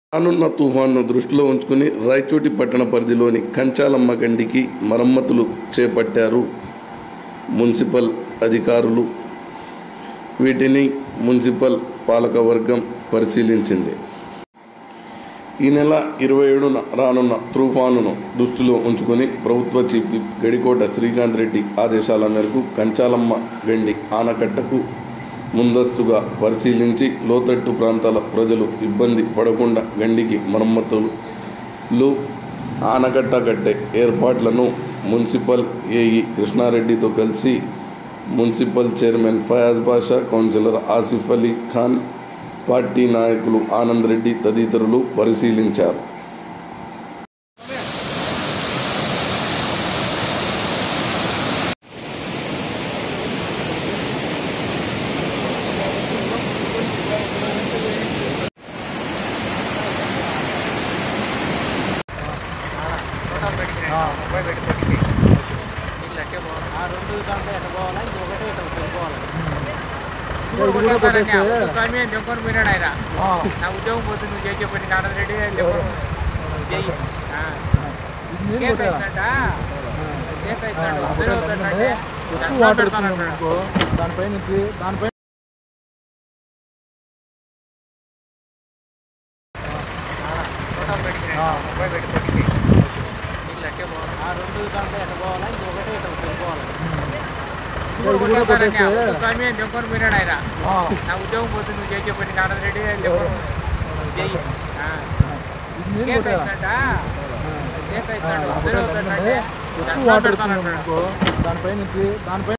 రానున్న తుఫాన్ను దృష్టిలో ఉంచుకుని రాయచోటి పట్టణ పరిధిలోని కంచాలమ్మ గండికి మరమ్మతులు చేపట్టారు మున్సిపల్ అధికారులు వీటిని మున్సిపల్ పాలకవర్గం పరిశీలించింది ఈ నెల ఇరవై ఏడున రానున్న తుఫానును దృష్టిలో ఉంచుకుని ప్రభుత్వ చీఫ్ విప్ గడికోట శ్రీకాంత్ రెడ్డి ఆదేశాల మేరకు కంచాలమ్మ గండి ఆనకట్టకు ముందస్తుగా పరిశీలించి లోతట్టు ప్రాంతాల ప్రజలు ఇబ్బంది పడకుండా గండికి మరమ్మతులు ఆనకట్ట కట్టే ఏర్పాట్లను మున్సిపల్ ఏఈ కృష్ణారెడ్డితో కలిసి municipal chairman Fayaz Basha councillor Asif Ali Khan party నాయకులు ఆనంద్ రెడ్డి తదితరులు పరిశీలించారు ముప్పై పెట్టి కొట్టికి నీళ్ళు అట్టే పోవాలి ఆ రెండు దాంట్లో ఎట్ట పోవాలా ఇంకొకటి ఇట్లా వెళ్ళిపోవాలి స్వామి అని దెంకొని పోయినాడు ఆయన నా ఉద్యోగం పోతుంది నువ్వు చేసే పని ఆనంద్ రెడ్డి లేకపోతే చెయ్యి ఆ. కేక్ అవుతుందంట. కేక్ అవుతున్నాడు. అందరూ అవుతుందంటే ఎక్కువ వాటర్ వచ్చింది అనుకో దానిపై నుంచి దానిపై ముప్పై పెట్టి కొట్టికి నీళ్ళు అట్టే పోవాలి ఆ రెండు దాంట్లో ఎట్ట పోవాలా ఇంకొకటి ఇట్లా వెళ్ళిపోవాలి స్వామి అని దెంకొని పోయినాడు ఆయన నా ఉద్యోగం పోతుంది నువ్వు చేసే పని ఆనంద్ రెడ్డి లేకపోతే చెయ్యి ఆ. కేక్ అవుతుందంట. కేక్ అవుతున్నాడు. అందరూ అవుతుందంటే ఎక్కువ వాటర్ వచ్చింది అనుకో దానిపై నుంచి దానిపై